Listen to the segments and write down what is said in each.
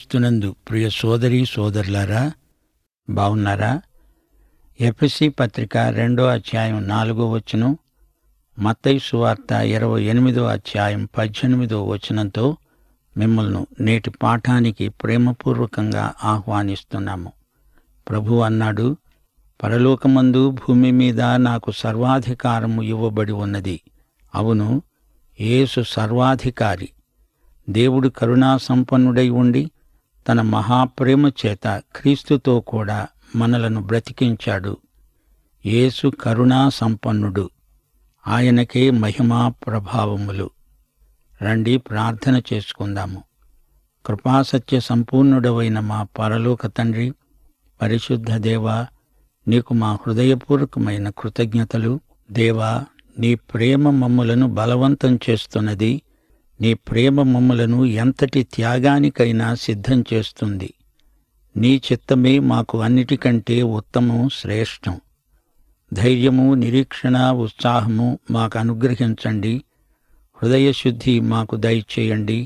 క్రీస్తునందు ప్రియ సోదరి సోదరులారా బావున్నారా ఎఫ్ఎస్సి పత్రిక రెండో అధ్యాయం నాలుగో వచనం మత్తయి సువార్త ఇరవై ఎనిమిదో అధ్యాయం పద్దెనిమిదో వచనంతో మిమ్మల్ని నేటి పాఠానికి ప్రేమపూర్వకంగా ఆహ్వానిస్తున్నాము ప్రభు అన్నాడు పరలోకమందు భూమి మీద నాకు సర్వాధికారము ఇవ్వబడి ఉన్నది అవును యేసు సర్వాధికారి దేవుడు కరుణా సంపన్నుడై ఉండి తన మహాప్రేమ చేత క్రీస్తుతో కూడా మనలను బ్రతికించాడు యేసు కరుణా సంపన్నుడు ఆయనకే మహిమా ప్రభావములు రండి ప్రార్థన చేసుకుందాము కృపాసత్య సంపూర్ణుడవైన మా పరలోక తండ్రి పరిశుద్ధ దేవా నీకు మా హృదయపూర్వకమైన కృతజ్ఞతలు దేవా నీ ప్రేమ మమ్ములను బలవంతం చేస్తున్నది నీ ప్రేమ మమ్ములను ఎంతటి త్యాగానికైనా సిద్ధం చేస్తుంది నీ చిత్తమే మాకు అన్నిటికంటే ఉత్తమం శ్రేష్టం ధైర్యము నిరీక్షణ ఉత్సాహము మాకు అనుగ్రహించండి హృదయశుద్ధి మాకు దయచేయండి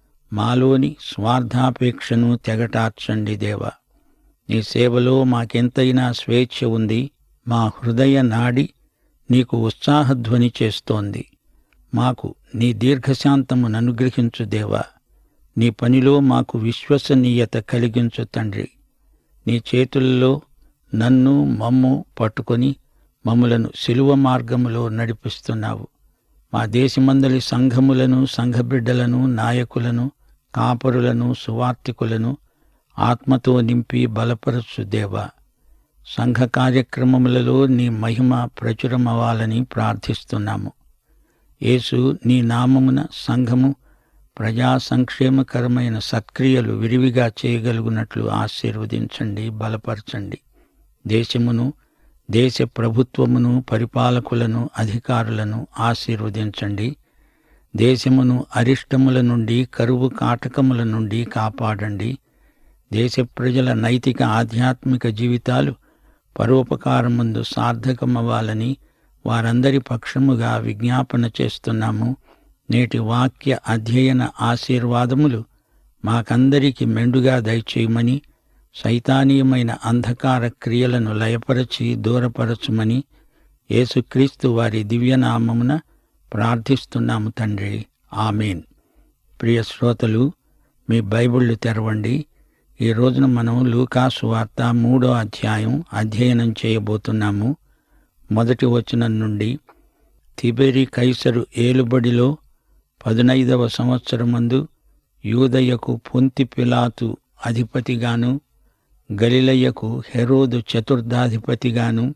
మాలోని స్వార్థాపేక్షను తెగటార్చండి దేవా నీ సేవలో మాకెంతైనా స్వేచ్ఛ ఉంది మా హృదయ నాడి నీకు ఉత్సాహధ్వని చేస్తోంది మాకు నీ దీర్ఘశాంతమును అనుగ్రహించు దేవా నీ పనిలో మాకు విశ్వసనీయత కలిగించు తండ్రి నీ చేతుల్లో నన్ను మమ్ము పట్టుకొని మమ్ములను శిలువ మార్గములో నడిపిస్తున్నావు మా దేశమందలి సంఘములను సంఘబిడ్డలను నాయకులను కాపరులను సువార్తికులను ఆత్మతో నింపి బలపరచు దేవా సంఘ కార్యక్రమములలో నీ మహిమ ప్రచురమవ్వాలని ప్రార్థిస్తున్నాము యేసు నీ నామమున సంఘము ప్రజా సంక్షేమకరమైన సత్క్రియలు విరివిగా చేయగలుగునట్లు ఆశీర్వదించండి బలపరచండి దేశమును దేశ ప్రభుత్వమును పరిపాలకులను అధికారులను ఆశీర్వదించండి దేశమును అరిష్టముల నుండి కరువు కాటకముల నుండి కాపాడండి దేశ ప్రజల నైతిక ఆధ్యాత్మిక జీవితాలు పరోపకారముందు సార్థకమవ్వాలని వారందరి పక్షముగా విజ్ఞాపన చేస్తున్నాము నేటి వాక్య అధ్యయన ఆశీర్వాదములు మాకందరికి మెండుగా దయచేయమని సైతానీయమైన అంధకార క్రియలను లయపరచి దూరపరచుమని యేసుక్రీస్తు వారి దివ్యనామమున ప్రార్థిస్తున్నాము తండ్రి ఆమెన్ ప్రియ శ్రోతలు మీ బైబిళ్ళు తెరవండి ఈ రోజున మనం లూకాసు వార్త మూడో అధ్యాయం అధ్యయనం చేయబోతున్నాము మొదటి వచనం నుండి తిబెరి కైసరు ఏలుబడిలో పదునైదవ సంవత్సరమందు యూదయ్యకు పొంతి పిలాతు అధిపతిగాను గలిలయ్యకు హెరోదు చతుర్థాధిపతిగాను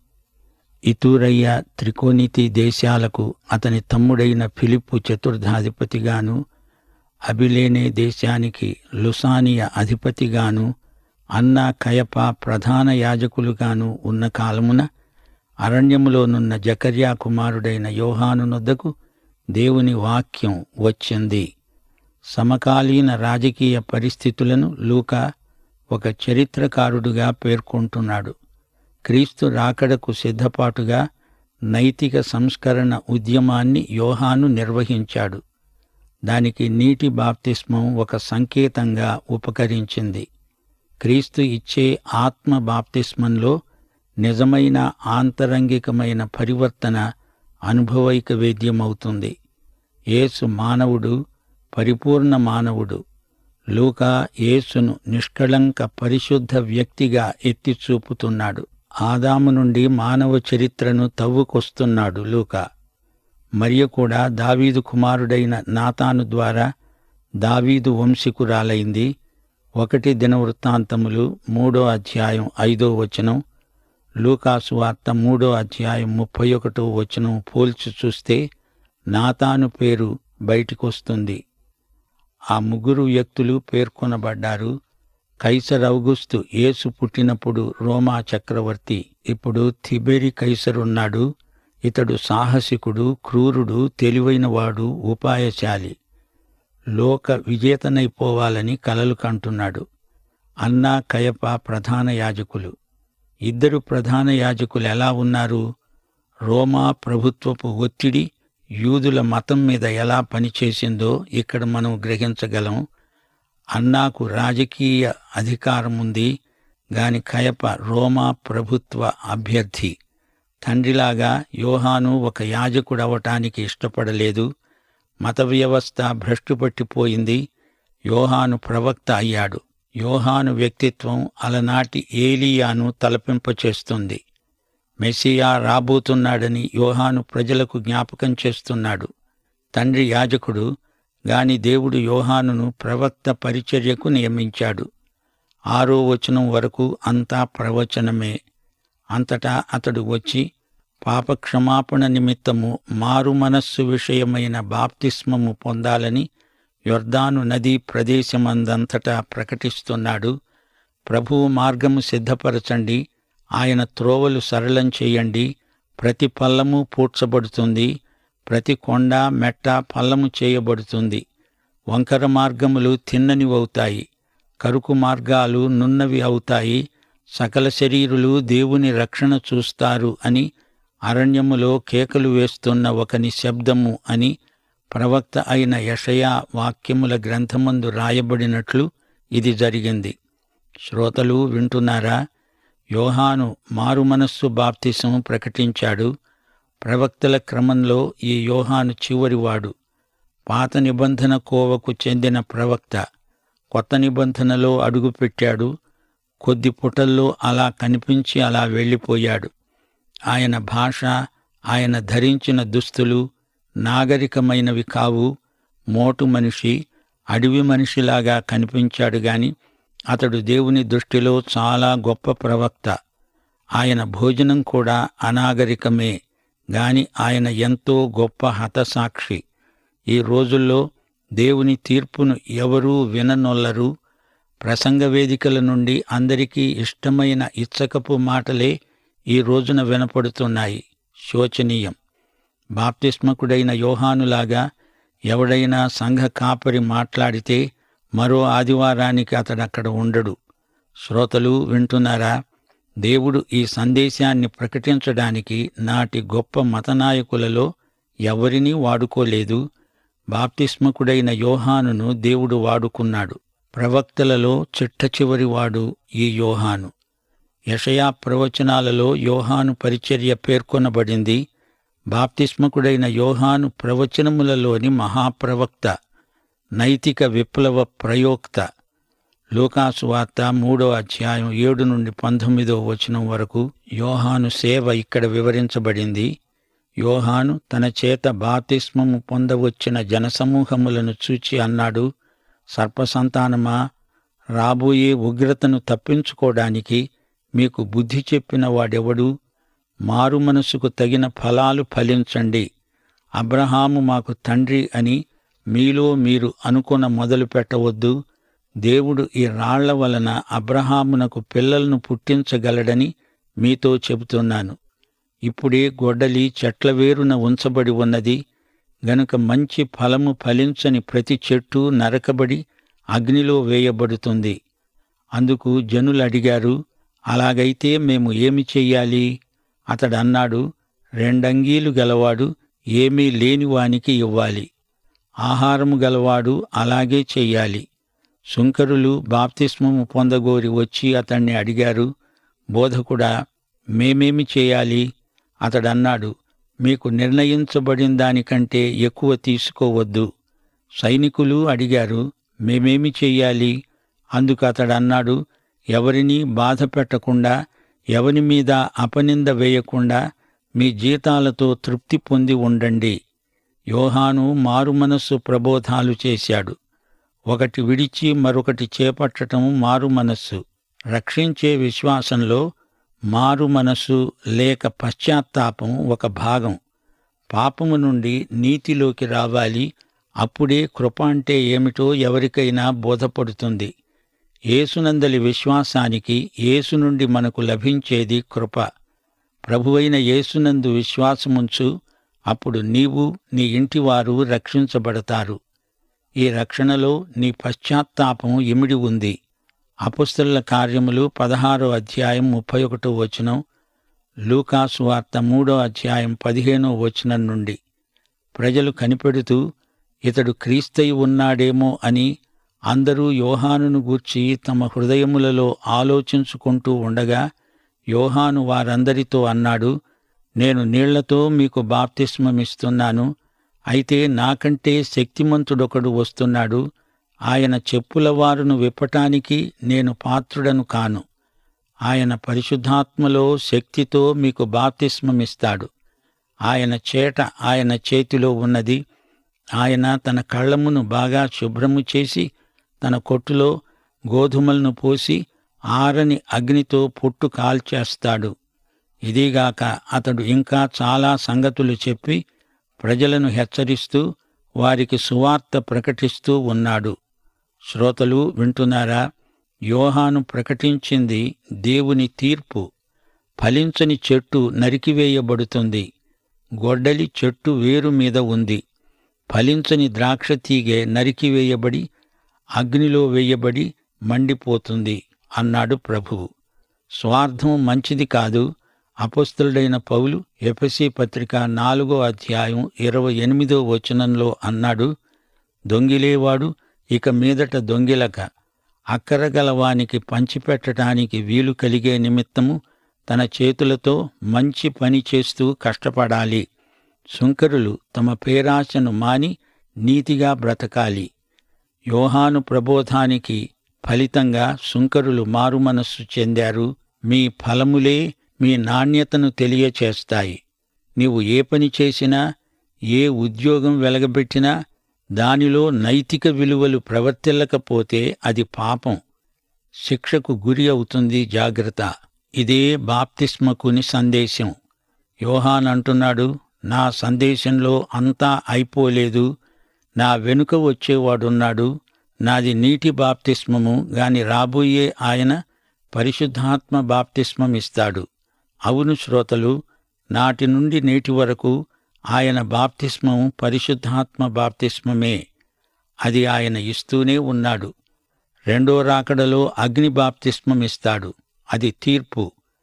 ఇతూరయ్య త్రికోణితి దేశాలకు అతని తమ్ముడైన ఫిలిప్పు చతుర్థాధిపతిగాను అబిలేనే దేశానికి లుసానియ అధిపతిగాను అన్నా కయప ప్రధాన యాజకులుగాను ఉన్న కాలమున అరణ్యములోనున్న జకర్యా కుమారుడైన యోహాను నొద్దకు దేవుని వాక్యం వచ్చింది సమకాలీన రాజకీయ పరిస్థితులను లూకా ఒక చరిత్రకారుడుగా పేర్కొంటున్నాడు క్రీస్తు రాకడకు సిద్ధపాటుగా నైతిక సంస్కరణ ఉద్యమాన్ని యోహాను నిర్వహించాడు దానికి నీటి బాప్తిస్మం ఒక సంకేతంగా ఉపకరించింది క్రీస్తు ఇచ్చే ఆత్మ బాప్తిస్మంలో నిజమైన ఆంతరంగికమైన పరివర్తన అనుభవైక వేద్యమవుతుంది యేసు మానవుడు పరిపూర్ణ మానవుడు లూకా యేసును నిష్కళంక పరిశుద్ధ వ్యక్తిగా ఎత్తి చూపుతున్నాడు ఆదాము నుండి మానవ చరిత్రను తవ్వుకొస్తున్నాడు లూకా మరియ కూడా దావీదు కుమారుడైన నాతాను ద్వారా దావీదు వంశికురాలైంది ఒకటి దినవృత్తాంతములు మూడో అధ్యాయం ఐదో వచనం లూకాసు వార్త మూడో అధ్యాయం ముప్పై ఒకటో వచనం పోల్చి చూస్తే నాతాను పేరు బయటికొస్తుంది ఆ ముగ్గురు వ్యక్తులు పేర్కొనబడ్డారు కైసర్ ఔగుస్తు యేసు పుట్టినప్పుడు రోమా చక్రవర్తి ఇప్పుడు థిబెరి కైసరున్నాడు ఇతడు సాహసికుడు క్రూరుడు తెలివైనవాడు ఉపాయశాలి లోక విజేతనైపోవాలని కలలు కంటున్నాడు అన్నా కయప ప్రధాన యాజకులు ఇద్దరు ప్రధాన యాజకులు ఎలా ఉన్నారు రోమా ప్రభుత్వపు ఒత్తిడి యూదుల మతం మీద ఎలా పనిచేసిందో ఇక్కడ మనం గ్రహించగలం అన్నాకు రాజకీయ అధికారముంది గాని కయప రోమా ప్రభుత్వ అభ్యర్థి తండ్రిలాగా యోహాను ఒక యాజకుడవటానికి ఇష్టపడలేదు మత వ్యవస్థ భ్రష్టుపట్టిపోయింది యోహాను ప్రవక్త అయ్యాడు యోహాను వ్యక్తిత్వం అలనాటి ఏలియాను తలపింపచేస్తుంది మెస్సియా రాబోతున్నాడని యోహాను ప్రజలకు జ్ఞాపకం చేస్తున్నాడు తండ్రి యాజకుడు గాని దేవుడు యోహానును ప్రవక్త పరిచర్యకు నియమించాడు ఆరో వచనం వరకు అంతా ప్రవచనమే అంతటా అతడు వచ్చి పాపక్షమాపణ నిమిత్తము మారు మనస్సు విషయమైన బాప్తిస్మము పొందాలని యొర్దాను నదీ ప్రదేశమందంతటా ప్రకటిస్తున్నాడు ప్రభువు మార్గము సిద్ధపరచండి ఆయన త్రోవలు సరళం చేయండి ప్రతి పల్లము పూడ్చబడుతుంది ప్రతి కొండ మెట్ట పల్లము చేయబడుతుంది వంకర మార్గములు తిన్ననివవుతాయి కరుకు మార్గాలు నున్నవి అవుతాయి సకల శరీరులు దేవుని రక్షణ చూస్తారు అని అరణ్యములో కేకలు వేస్తున్న ఒక నిశ్శబ్దము అని ప్రవక్త అయిన యషయా వాక్యముల గ్రంథమందు రాయబడినట్లు ఇది జరిగింది శ్రోతలు వింటున్నారా యోహాను మారుమనస్సు బాప్తిసం ప్రకటించాడు ప్రవక్తల క్రమంలో ఈ యోహాను చివరివాడు పాత నిబంధన కోవకు చెందిన ప్రవక్త కొత్త నిబంధనలో అడుగుపెట్టాడు కొద్ది పుటల్లో అలా కనిపించి అలా వెళ్ళిపోయాడు ఆయన భాష ఆయన ధరించిన దుస్తులు నాగరికమైనవి కావు మోటు మనిషి అడవి మనిషిలాగా కనిపించాడు గాని అతడు దేవుని దృష్టిలో చాలా గొప్ప ప్రవక్త ఆయన భోజనం కూడా అనాగరికమే గాని ఆయన ఎంతో గొప్ప హతసాక్షి ఈ రోజుల్లో దేవుని తీర్పును ఎవరూ విననొల్లరు ప్రసంగ వేదికల నుండి అందరికీ ఇష్టమైన ఇచ్చకపు మాటలే ఈ రోజున వినపడుతున్నాయి శోచనీయం బాప్తిస్మకుడైన యోహానులాగా ఎవడైనా సంఘ కాపరి మాట్లాడితే మరో ఆదివారానికి అతడక్కడ ఉండడు శ్రోతలు వింటున్నారా దేవుడు ఈ సందేశాన్ని ప్రకటించడానికి నాటి గొప్ప మతనాయకులలో ఎవరినీ వాడుకోలేదు బాప్తిస్మకుడైన యోహానును దేవుడు వాడుకున్నాడు ప్రవక్తలలో చిట్ట చివరివాడు ఈ యోహాను యషయా ప్రవచనాలలో యోహాను పరిచర్య పేర్కొనబడింది బాప్తిస్మకుడైన యోహాను ప్రవచనములలోని మహాప్రవక్త నైతిక విప్లవ ప్రయోక్త లూకాసు వార్త మూడో అధ్యాయం ఏడు నుండి పంతొమ్మిదో వచనం వరకు యోహాను సేవ ఇక్కడ వివరించబడింది యోహాను తన చేత బాప్తిస్మము పొందవచ్చిన జనసమూహములను చూచి అన్నాడు సర్పసంతానమా రాబోయే ఉగ్రతను తప్పించుకోవడానికి మీకు బుద్ధి చెప్పిన వాడెవడు మారు మనసుకు తగిన ఫలాలు ఫలించండి అబ్రహాము మాకు తండ్రి అని మీలో మీరు అనుకొన మొదలు పెట్టవద్దు దేవుడు ఈ రాళ్ల వలన అబ్రహామునకు పిల్లలను పుట్టించగలడని మీతో చెబుతున్నాను ఇప్పుడే గొడ్డలి చెట్ల వేరున ఉంచబడి ఉన్నది గనుక మంచి ఫలము ఫలించని ప్రతి చెట్టు నరకబడి అగ్నిలో వేయబడుతుంది అందుకు జనులు అడిగారు అలాగైతే మేము ఏమి చెయ్యాలి అతడన్నాడు రెండంగీలు గలవాడు ఏమీ లేనివానికి ఇవ్వాలి ఆహారము గలవాడు అలాగే చెయ్యాలి సుంకరులు బాప్తిస్మము పొందగోరి వచ్చి అతన్ని అడిగారు బోధకుడా మేమేమి చేయాలి అతడన్నాడు మీకు నిర్ణయించబడిన దానికంటే ఎక్కువ తీసుకోవద్దు సైనికులు అడిగారు మేమేమి చెయ్యాలి అందుకు అతడన్నాడు ఎవరినీ బాధ పెట్టకుండా ఎవరి మీద అపనింద వేయకుండా మీ జీతాలతో తృప్తి పొంది ఉండండి యోహాను మారుమనస్సు ప్రబోధాలు చేశాడు ఒకటి విడిచి మరొకటి చేపట్టటం మారుమనస్సు రక్షించే విశ్వాసంలో మారు మనస్సు లేక పశ్చాత్తాపం ఒక భాగం పాపము నుండి నీతిలోకి రావాలి అప్పుడే కృప అంటే ఏమిటో ఎవరికైనా బోధపడుతుంది యేసునందలి విశ్వాసానికి యేసు నుండి మనకు లభించేది కృప ప్రభువైన యేసునందు విశ్వాసముంచు అప్పుడు నీవు నీ ఇంటివారు రక్షించబడతారు ఈ రక్షణలో నీ పశ్చాత్తాపం ఇమిడి ఉంది అపుస్తల కార్యములు పదహారో అధ్యాయం ముప్పై ఒకటో వచనం లూకాసు వార్త మూడో అధ్యాయం పదిహేనో వచనం నుండి ప్రజలు కనిపెడుతూ ఇతడు క్రీస్తయి ఉన్నాడేమో అని అందరూ యోహానును గూర్చి తమ హృదయములలో ఆలోచించుకుంటూ ఉండగా యోహాను వారందరితో అన్నాడు నేను నీళ్లతో మీకు బాప్తిస్మమిస్తున్నాను అయితే నాకంటే శక్తిమంతుడొకడు వస్తున్నాడు ఆయన చెప్పుల వారును విప్పటానికి నేను పాత్రుడను కాను ఆయన పరిశుద్ధాత్మలో శక్తితో మీకు బాప్తిస్మమిస్తాడు ఆయన చేట ఆయన చేతిలో ఉన్నది ఆయన తన కళ్ళమును బాగా శుభ్రము చేసి తన కొట్టులో గోధుమలను పోసి ఆరని అగ్నితో పుట్టు కాల్చేస్తాడు ఇదిగాక అతడు ఇంకా చాలా సంగతులు చెప్పి ప్రజలను హెచ్చరిస్తూ వారికి సువార్త ప్రకటిస్తూ ఉన్నాడు శ్రోతలు వింటున్నారా యోహాను ప్రకటించింది దేవుని తీర్పు ఫలించని చెట్టు నరికివేయబడుతుంది గొడ్డలి చెట్టు వేరు మీద ఉంది ఫలించని ద్రాక్ష తీగె నరికివేయబడి అగ్నిలో వేయబడి మండిపోతుంది అన్నాడు ప్రభువు స్వార్థం మంచిది కాదు అపస్తుడైన పౌలు ఎఫెసి పత్రిక నాలుగో అధ్యాయం ఇరవై ఎనిమిదో వచనంలో అన్నాడు దొంగిలేవాడు ఇక మీదట దొంగిలక అక్కరగలవానికి పంచిపెట్టడానికి వీలు కలిగే నిమిత్తము తన చేతులతో మంచి పని చేస్తూ కష్టపడాలి సుంకరులు తమ పేరాశను మాని నీతిగా బ్రతకాలి యోహాను ప్రబోధానికి ఫలితంగా సుంకరులు మారుమనస్సు చెందారు మీ ఫలములే మీ నాణ్యతను తెలియచేస్తాయి నీవు ఏ పని చేసినా ఏ ఉద్యోగం వెలగబెట్టినా దానిలో నైతిక విలువలు ప్రవర్తిల్లకపోతే అది పాపం శిక్షకు గురి అవుతుంది జాగ్రత్త ఇదే బాప్తిస్మకుని సందేశం యోహాన్ అంటున్నాడు నా సందేశంలో అంతా అయిపోలేదు నా వెనుక వచ్చేవాడున్నాడు నాది నీటి బాప్తిస్మము గాని రాబోయే ఆయన పరిశుద్ధాత్మ బాప్తిస్మం ఇస్తాడు అవును శ్రోతలు నాటి నుండి నేటి వరకు ఆయన బాప్తిస్మం పరిశుద్ధాత్మ బాప్తిస్మమే అది ఆయన ఇస్తూనే ఉన్నాడు రెండో రాకడలో అగ్ని బాప్తిస్మం ఇస్తాడు అది తీర్పు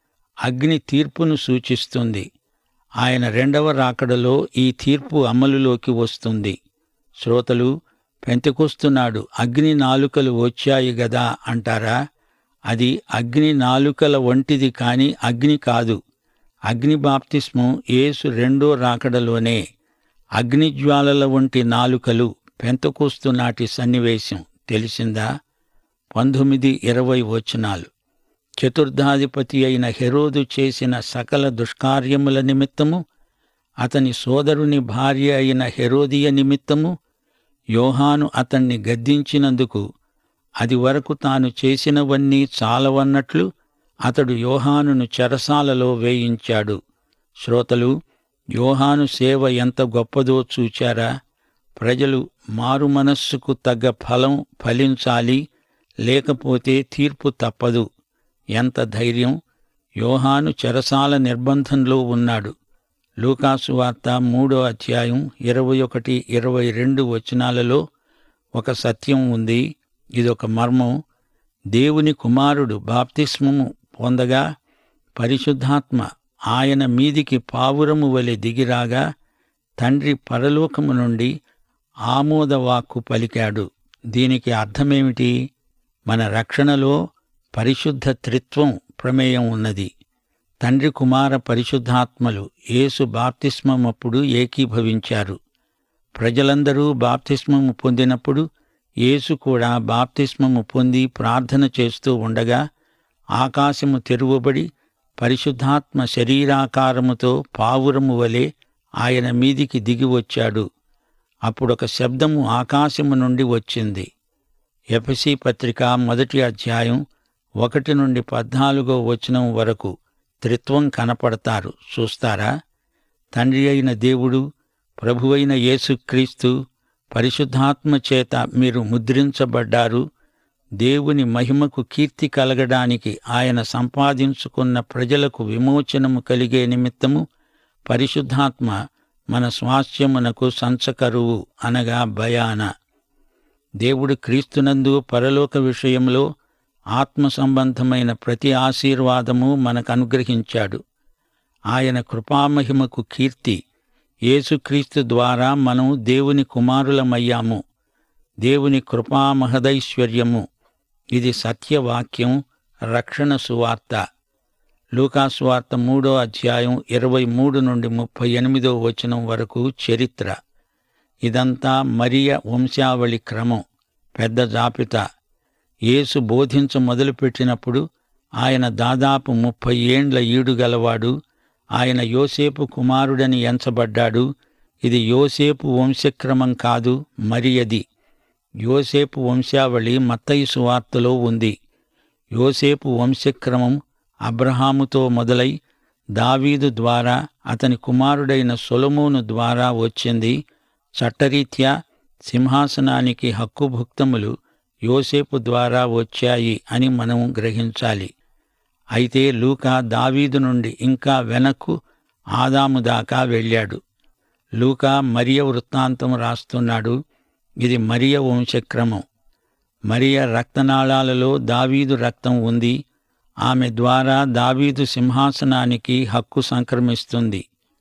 అగ్ని తీర్పును సూచిస్తుంది ఆయన రెండవ రాకడలో ఈ తీర్పు అమలులోకి వస్తుంది శ్రోతలు పెంతకొస్తున్నాడు అగ్ని నాలుకలు వచ్చాయి గదా అంటారా అది అగ్ని నాలుకల వంటిది కాని అగ్ని కాదు అగ్ని బాప్తిస్మం యేసు రెండో రాకడలోనే అగ్నిజ్వాలల వంటి నాలుకలు పెంతకొస్తు నాటి సన్నివేశం తెలిసిందా పంతొమ్మిది ఇరవై వచనాలు చతుర్థాధిపతి అయిన హెరోదు చేసిన సకల దుష్కార్యముల నిమిత్తము అతని సోదరుని భార్య అయిన హెరోదియ నిమిత్తము యోహాను అతన్ని గద్దించినందుకు అది వరకు తాను చేసినవన్నీ చాలవన్నట్లు అతడు యోహానును చెరసాలలో వేయించాడు శ్రోతలు యోహాను సేవ ఎంత గొప్పదో చూచారా ప్రజలు మారు మనస్సుకు తగ్గ ఫలం ఫలించాలి లేకపోతే తీర్పు తప్పదు ఎంత ధైర్యం యోహాను చెరసాల నిర్బంధంలో ఉన్నాడు లూకాసు వార్త మూడో అధ్యాయం ఇరవై ఒకటి ఇరవై రెండు వచనాలలో ఒక సత్యం ఉంది ఇదొక మర్మం దేవుని కుమారుడు బాప్తిస్మము పొందగా పరిశుద్ధాత్మ ఆయన మీదికి పావురము వలె దిగిరాగా తండ్రి పరలోకము నుండి ఆమోదవాక్కు పలికాడు దీనికి అర్థమేమిటి మన రక్షణలో పరిశుద్ధ త్రిత్వం ప్రమేయం ఉన్నది తండ్రి కుమార పరిశుద్ధాత్మలు యేసు బాప్తిస్మమప్పుడు ఏకీభవించారు ప్రజలందరూ బాప్తిస్మము పొందినప్పుడు యేసు కూడా బాప్తిస్మము పొంది ప్రార్థన చేస్తూ ఉండగా ఆకాశము తెరువబడి పరిశుద్ధాత్మ శరీరాకారముతో పావురము వలె ఆయన మీదికి దిగి వచ్చాడు అప్పుడొక శబ్దము ఆకాశము నుండి వచ్చింది ఎఫసి పత్రిక మొదటి అధ్యాయం ఒకటి నుండి పద్నాలుగో వచనం వరకు త్రిత్వం కనపడతారు చూస్తారా తండ్రి అయిన దేవుడు ప్రభువైన యేసుక్రీస్తు పరిశుద్ధాత్మ చేత మీరు ముద్రించబడ్డారు దేవుని మహిమకు కీర్తి కలగడానికి ఆయన సంపాదించుకున్న ప్రజలకు విమోచనము కలిగే నిమిత్తము పరిశుద్ధాత్మ మన స్వాస్థ్యమునకు సంచకరువు అనగా భయాన దేవుడు క్రీస్తునందు పరలోక విషయంలో ఆత్మ సంబంధమైన ప్రతి ఆశీర్వాదము మనకు అనుగ్రహించాడు ఆయన కృపామహిమకు కీర్తి యేసుక్రీస్తు ద్వారా మనం దేవుని కుమారులమయ్యాము దేవుని కృపామహదైశ్వర్యము ఇది సత్యవాక్యం రక్షణ సువార్త లూకాసువార్త మూడో అధ్యాయం ఇరవై మూడు నుండి ముప్పై ఎనిమిదో వచనం వరకు చరిత్ర ఇదంతా మరియ వంశావళి క్రమం పెద్ద జాబితా యేసు బోధించ మొదలుపెట్టినప్పుడు ఆయన దాదాపు ముప్పై ఏండ్ల ఈడుగలవాడు ఆయన యోసేపు కుమారుడని ఎంచబడ్డాడు ఇది యోసేపు వంశక్రమం కాదు మరియది యోసేపు వంశావళి మత్తయి సువార్తలో ఉంది యోసేపు వంశక్రమం అబ్రహాముతో మొదలై దావీదు ద్వారా అతని కుమారుడైన సొలమోను ద్వారా వచ్చింది చట్టరీత్యా సింహాసనానికి హక్కుభుక్తములు యోసేపు ద్వారా వచ్చాయి అని మనం గ్రహించాలి అయితే లూకా దావీదు నుండి ఇంకా వెనక్కు ఆదాము దాకా వెళ్ళాడు లూకా మరియ వృత్తాంతం రాస్తున్నాడు ఇది మరియ వంశక్రమం మరియ రక్తనాళాలలో దావీదు రక్తం ఉంది ఆమె ద్వారా దావీదు సింహాసనానికి హక్కు సంక్రమిస్తుంది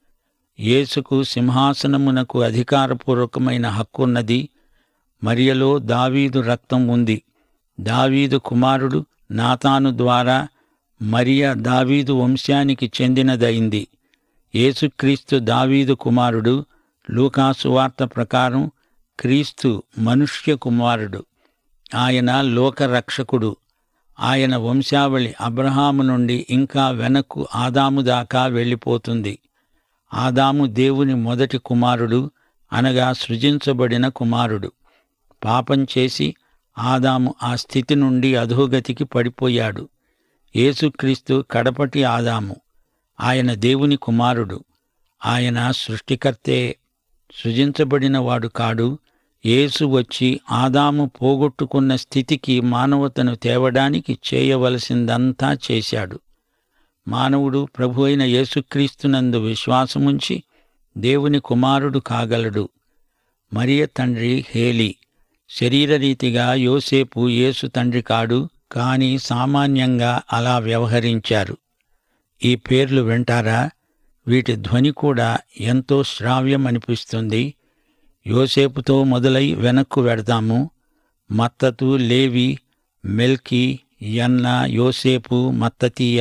యేసుకు సింహాసనమునకు అధికారపూర్వకమైన హక్కున్నది మరియలో దావీదు రక్తం ఉంది దావీదు కుమారుడు నాతాను ద్వారా మరియ దావీదు వంశానికి చెందినదైంది యేసుక్రీస్తు దావీదు కుమారుడు లూకాసు వార్త ప్రకారం క్రీస్తు మనుష్య కుమారుడు ఆయన లోకరక్షకుడు ఆయన వంశావళి అబ్రహాము నుండి ఇంకా వెనక్కు ఆదాము దాకా వెళ్ళిపోతుంది ఆదాము దేవుని మొదటి కుమారుడు అనగా సృజించబడిన కుమారుడు పాపం చేసి ఆదాము ఆ స్థితి నుండి అధోగతికి పడిపోయాడు యేసుక్రీస్తు కడపటి ఆదాము ఆయన దేవుని కుమారుడు ఆయన సృష్టికర్తే సృజించబడిన వాడు కాడు యేసు వచ్చి ఆదాము పోగొట్టుకున్న స్థితికి మానవతను తేవడానికి చేయవలసిందంతా చేశాడు మానవుడు ప్రభు అయిన యేసుక్రీస్తునందు విశ్వాసముంచి దేవుని కుమారుడు కాగలడు మరియ తండ్రి హేలి శరీరరీతిగా యోసేపు యేసు తండ్రి కాడు కాని సామాన్యంగా అలా వ్యవహరించారు ఈ పేర్లు వింటారా వీటి ధ్వని కూడా ఎంతో శ్రావ్యం అనిపిస్తుంది యోసేపుతో మొదలై వెనక్కు వెడదాము మత్తతు లేవి మెల్కి యన్న యోసేపు మత్తతీయ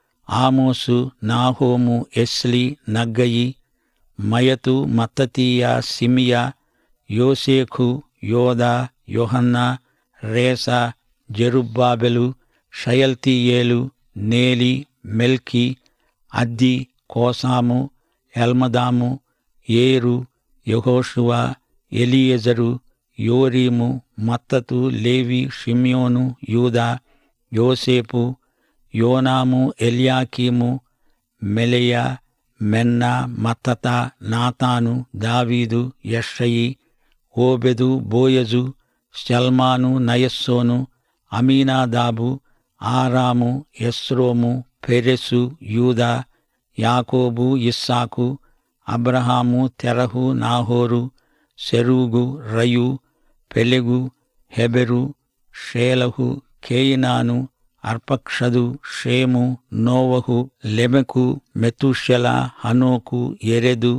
ఆమోసు నాహోము ఎస్లి నగ్గయి మయతు మత్తతీయ సిమియా యోసేఖు యోదా యోహన్నా రేసా జెరుబ్బాబెలు షయల్తీయేలు నేలి మెల్కి అద్ది కోసాము ఎల్మదాము ఏరు యహోషువ ఎలియజరు యోరీము మత్తతు లేవి షిమ్యోను యూదా యోసేపు యోనాము ఎల్యాకీము మెలెయ మెన్న మత్తత నాతాను దావీదు యషయి ఓబెదు బోయజు షల్మాను నయస్సోను అమీనాదాబు ఆరాము ఎస్రోము పెరెసు యూదా యాకోబు ఇస్సాకు అబ్రహాము తెరహు నాహోరు సెరూగు రయు పెలెగు హెబెరు షేలహు కేయినాను అర్పక్షదు షేము నోవహు లెమెకు మెతుషెల హనోకు ఎరెదు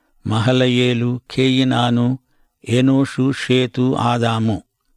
మహలయేలు కేయినాను ఎనోషు షేతు ఆదాము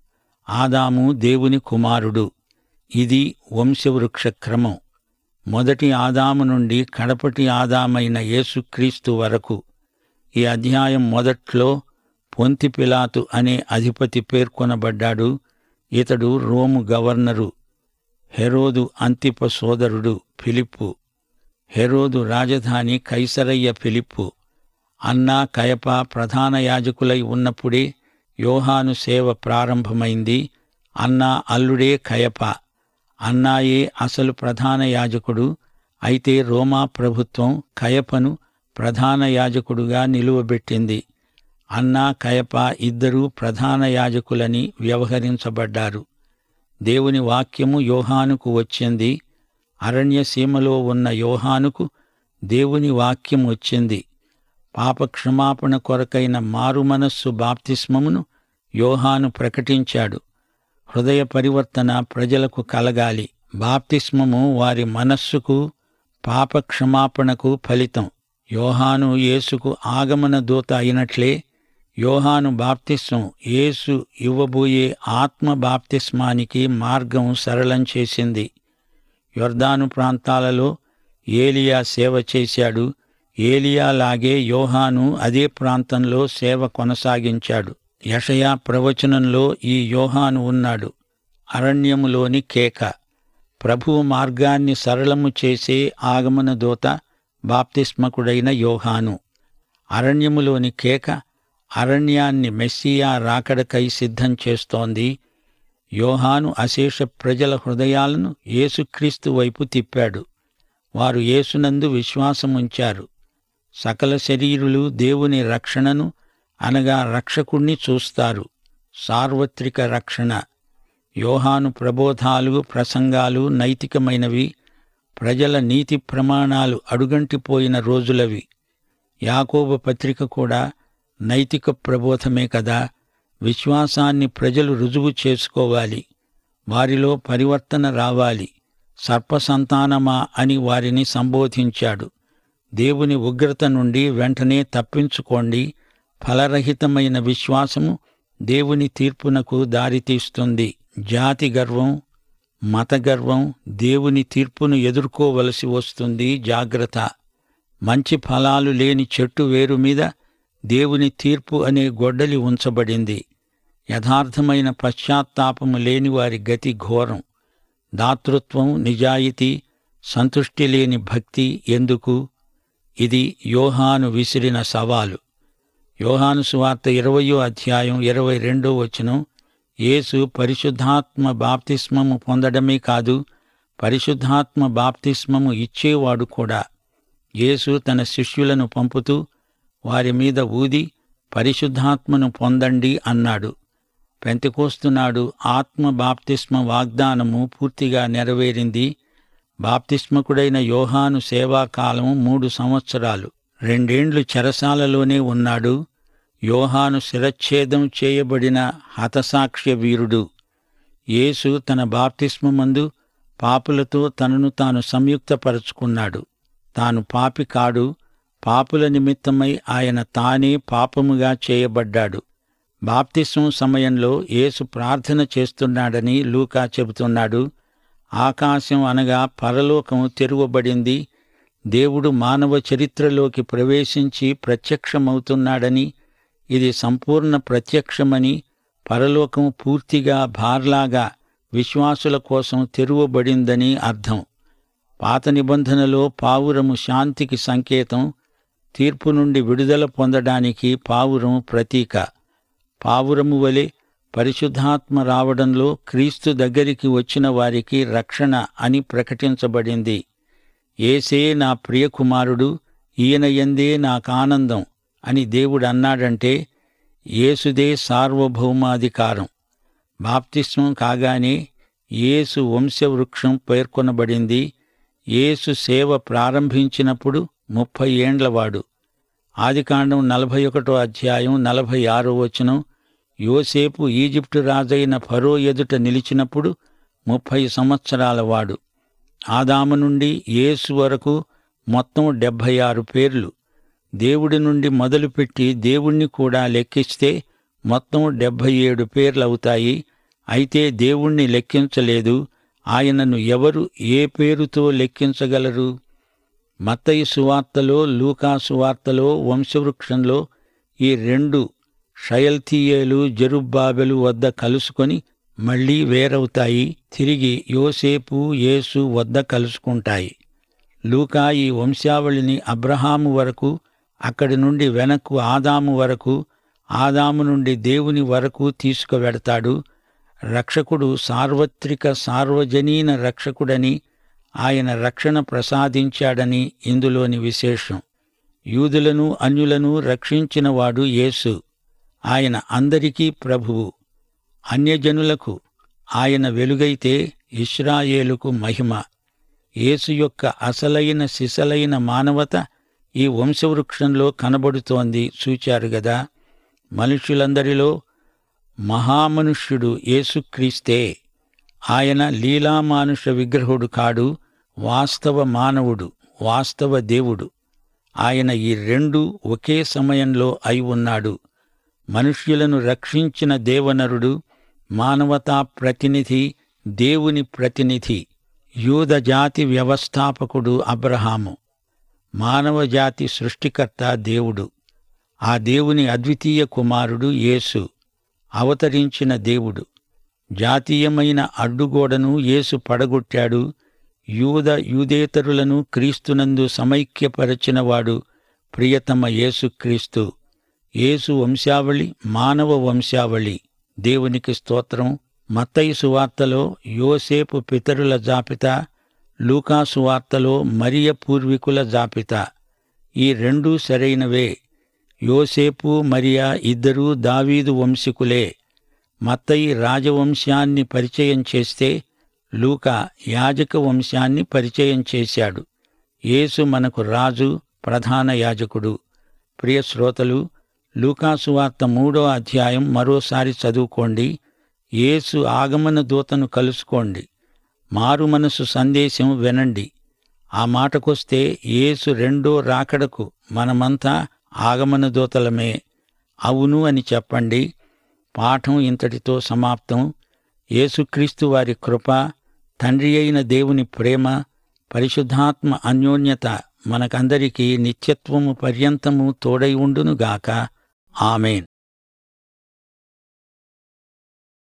ఆదాము దేవుని కుమారుడు ఇది వంశవృక్ష క్రమం మొదటి ఆదాము నుండి కడపటి ఆదామైన యేసుక్రీస్తు వరకు ఈ అధ్యాయం మొదట్లో పొంతి పిలాతు అనే అధిపతి పేర్కొనబడ్డాడు ఇతడు రోము గవర్నరు హెరోదు అంతిప సోదరుడు ఫిలిప్పు హెరోదు రాజధాని కైసరయ్య ఫిలిప్పు అన్నా కయప ప్రధాన యాజకులై ఉన్నప్పుడే యోహాను సేవ ప్రారంభమైంది అన్నా అల్లుడే కయప అన్నాయే అసలు ప్రధాన యాజకుడు అయితే రోమా ప్రభుత్వం కయపను ప్రధాన యాజకుడుగా నిలువబెట్టింది అన్నా కయప ఇద్దరూ ప్రధాన యాజకులని వ్యవహరించబడ్డారు దేవుని వాక్యము యోహానుకు వచ్చింది అరణ్యసీమలో ఉన్న యోహానుకు దేవుని వాక్యం వచ్చింది పాపక్షమాపణ కొరకైన మారుమనస్సు బాప్తిస్మమును యోహాను ప్రకటించాడు హృదయ పరివర్తన ప్రజలకు కలగాలి బాప్తిస్మము వారి మనస్సుకు పాపక్షమాపణకు ఫలితం యోహాను యేసుకు ఆగమన దూత అయినట్లే యోహాను బాప్తిస్మం యేసు ఇవ్వబోయే ఆత్మ బాప్తిస్మానికి మార్గం సరళం చేసింది యొర్దాను ప్రాంతాలలో ఏలియా సేవ చేశాడు ఏలియాలాగే యోహాను అదే ప్రాంతంలో సేవ కొనసాగించాడు యషయా ప్రవచనంలో ఈ యోహాను ఉన్నాడు అరణ్యములోని కేక ప్రభువు మార్గాన్ని సరళము చేసే ఆగమన దూత బాప్తిస్మకుడైన యోహాను అరణ్యములోని కేక అరణ్యాన్ని మెస్సియా రాకడకై సిద్ధం చేస్తోంది యోహాను అశేష ప్రజల హృదయాలను యేసుక్రీస్తు వైపు తిప్పాడు వారు యేసునందు విశ్వాసముంచారు సకల శరీరులు దేవుని రక్షణను అనగా రక్షకుణ్ణి చూస్తారు సార్వత్రిక రక్షణ యోహాను ప్రబోధాలు ప్రసంగాలు నైతికమైనవి ప్రజల నీతి ప్రమాణాలు అడుగంటిపోయిన రోజులవి యాకోబు పత్రిక కూడా నైతిక ప్రబోధమే కదా విశ్వాసాన్ని ప్రజలు రుజువు చేసుకోవాలి వారిలో పరివర్తన రావాలి సర్పసంతానమా అని వారిని సంబోధించాడు దేవుని ఉగ్రత నుండి వెంటనే తప్పించుకోండి ఫలరహితమైన విశ్వాసము దేవుని తీర్పునకు దారితీస్తుంది జాతి గర్వం మత గర్వం దేవుని తీర్పును ఎదుర్కోవలసి వస్తుంది జాగ్రత్త మంచి ఫలాలు లేని చెట్టు వేరు మీద దేవుని తీర్పు అనే గొడ్డలి ఉంచబడింది యథార్థమైన పశ్చాత్తాపము లేని వారి గతి ఘోరం దాతృత్వం నిజాయితీ సంతుష్టి లేని భక్తి ఎందుకు ఇది యోహాను విసిరిన సవాలు యోహాను సువార్త ఇరవయో అధ్యాయం ఇరవై రెండో వచనం యేసు పరిశుద్ధాత్మ బాప్తిస్మము పొందడమే కాదు పరిశుద్ధాత్మ బాప్తిస్మము ఇచ్చేవాడు కూడా యేసు తన శిష్యులను పంపుతూ వారి మీద ఊది పరిశుద్ధాత్మను పొందండి అన్నాడు పెంతకోస్తున్నాడు ఆత్మ బాప్తిస్మ వాగ్దానము పూర్తిగా నెరవేరింది బాప్తిస్మకుడైన యోహాను సేవాకాలం మూడు సంవత్సరాలు రెండేండ్లు చెరసాలలోనే ఉన్నాడు యోహాను శిరచ్ఛేదం చేయబడిన హతసాక్ష్య వీరుడు యేసు తన బాప్తిస్మమందు పాపులతో తనను తాను సంయుక్తపరుచుకున్నాడు తాను పాపి కాడు పాపుల నిమిత్తమై ఆయన తానే పాపముగా చేయబడ్డాడు బాప్తిస్మం సమయంలో యేసు ప్రార్థన చేస్తున్నాడని లూకా చెబుతున్నాడు ఆకాశం అనగా పరలోకం తెరువబడింది దేవుడు మానవ చరిత్రలోకి ప్రవేశించి ప్రత్యక్షమవుతున్నాడని ఇది సంపూర్ణ ప్రత్యక్షమని పరలోకం పూర్తిగా భార్లాగా విశ్వాసుల కోసం తెరువబడిందని అర్థం పాత నిబంధనలో పావురము శాంతికి సంకేతం తీర్పు నుండి విడుదల పొందడానికి పావురం ప్రతీక పావురము వలె పరిశుద్ధాత్మ రావడంలో క్రీస్తు దగ్గరికి వచ్చిన వారికి రక్షణ అని ప్రకటించబడింది ఏసే నా ప్రియకుమారుడు ఈయన యందే నాకానందం అని దేవుడు అన్నాడంటే యేసుదే సార్వభౌమాధికారం బాప్తిస్మం కాగానే యేసు వంశవృక్షం పేర్కొనబడింది యేసు సేవ ప్రారంభించినప్పుడు ముప్పై ఏండ్లవాడు ఆదికాండం నలభై ఒకటో అధ్యాయం నలభై ఆరో వచనం యోసేపు ఈజిప్టు రాజైన ఫరో ఎదుట నిలిచినప్పుడు ముప్పై సంవత్సరాల వాడు ఆదాము నుండి యేసు వరకు మొత్తం డెబ్భై ఆరు పేర్లు దేవుడి నుండి మొదలుపెట్టి దేవుణ్ణి కూడా లెక్కిస్తే మొత్తం డెబ్భై ఏడు పేర్లవుతాయి అయితే దేవుణ్ణి లెక్కించలేదు ఆయనను ఎవరు ఏ పేరుతో లెక్కించగలరు మత్తయి సువార్తలో లూకా సువార్తలో వంశవృక్షంలో ఈ రెండు షయల్తీయేలు జరుబ్బాబెలు వద్ద కలుసుకొని మళ్లీ వేరవుతాయి తిరిగి యోసేపు యేసు వద్ద కలుసుకుంటాయి లూకా ఈ వంశావళిని అబ్రహాము వరకు అక్కడి నుండి వెనక్కు ఆదాము వరకు ఆదాము నుండి దేవుని వరకు తీసుకువెడతాడు రక్షకుడు సార్వత్రిక సార్వజనీన రక్షకుడని ఆయన రక్షణ ప్రసాదించాడని ఇందులోని విశేషం యూదులను అన్యులను రక్షించినవాడు యేసు ఆయన అందరికీ ప్రభువు అన్యజనులకు ఆయన వెలుగైతే ఇస్రాయేలుకు మహిమ యేసు యొక్క అసలైన సిసలైన మానవత ఈ వంశవృక్షంలో కనబడుతోంది చూచారు గదా మనుషులందరిలో మహామనుష్యుడు యేసుక్రీస్తే ఆయన లీలామానుష విగ్రహుడు కాడు వాస్తవ మానవుడు వాస్తవ దేవుడు ఆయన ఈ రెండు ఒకే సమయంలో అయి ఉన్నాడు మనుష్యులను రక్షించిన దేవనరుడు మానవతా ప్రతినిధి దేవుని ప్రతినిధి యూద జాతి వ్యవస్థాపకుడు అబ్రహాము మానవ జాతి సృష్టికర్త దేవుడు ఆ దేవుని అద్వితీయ కుమారుడు యేసు అవతరించిన దేవుడు జాతీయమైన అడ్డుగోడను యేసు పడగొట్టాడు యూద యూదేతరులను క్రీస్తునందు సమైక్యపరచినవాడు ప్రియతమ యేసుక్రీస్తు యేసు వంశావళి మానవ వంశావళి దేవునికి స్తోత్రం మత్తయి సువార్తలో యోసేపు పితరుల జాబితా లూకా సువార్తలో మరియ పూర్వీకుల జాబితా ఈ రెండూ సరైనవే యోసేపు మరియా ఇద్దరూ దావీదు వంశీకులే మత్తయి రాజవంశాన్ని పరిచయం చేస్తే లూకా యాజక వంశాన్ని పరిచయం చేశాడు యేసు మనకు రాజు ప్రధాన యాజకుడు ప్రియ శ్రోతలు లూకాసువార్త మూడో అధ్యాయం మరోసారి చదువుకోండి యేసు ఆగమన దూతను కలుసుకోండి మారు మనసు సందేశం వినండి ఆ మాటకొస్తే యేసు రెండో రాకడకు మనమంతా ఆగమన దూతలమే అవును అని చెప్పండి పాఠం ఇంతటితో సమాప్తం యేసుక్రీస్తు వారి కృప తండ్రి అయిన దేవుని ప్రేమ పరిశుద్ధాత్మ అన్యోన్యత మనకందరికీ నిత్యత్వము పర్యంతము తోడై ఉండునుగాక ఆమెన్